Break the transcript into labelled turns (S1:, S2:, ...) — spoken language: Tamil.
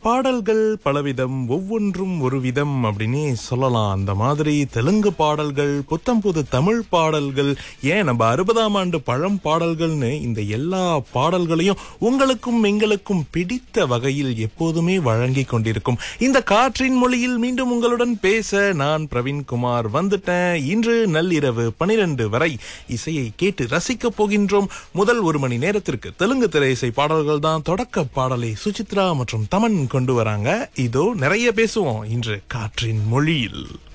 S1: பாடல்கள் பலவிதம் ஒவ்வொன்றும் ஒரு விதம் அப்படின்னே சொல்லலாம் அந்த மாதிரி தெலுங்கு பாடல்கள் புத்தம் புது தமிழ் பாடல்கள் ஏன் நம்ம அறுபதாம் ஆண்டு பழம் பாடல்கள்னு இந்த எல்லா பாடல்களையும் உங்களுக்கும் எங்களுக்கும் பிடித்த வகையில் எப்போதுமே வழங்கி கொண்டிருக்கும் இந்த காற்றின் மொழியில் மீண்டும் உங்களுடன் பேச நான் பிரவீன்குமார் வந்துட்டேன் இன்று நள்ளிரவு பனிரெண்டு வரை இசையை கேட்டு ரசிக்க போகின்றோம் முதல் ஒரு மணி நேரத்திற்கு தெலுங்கு திரை இசை பாடல்கள் தான் தொடக்க பாடலை சுசித்ரா மற்றும் தமன் கொண்டு வராங்க இதோ நிறைய பேசுவோம் இன்று காற்றின் மொழியில்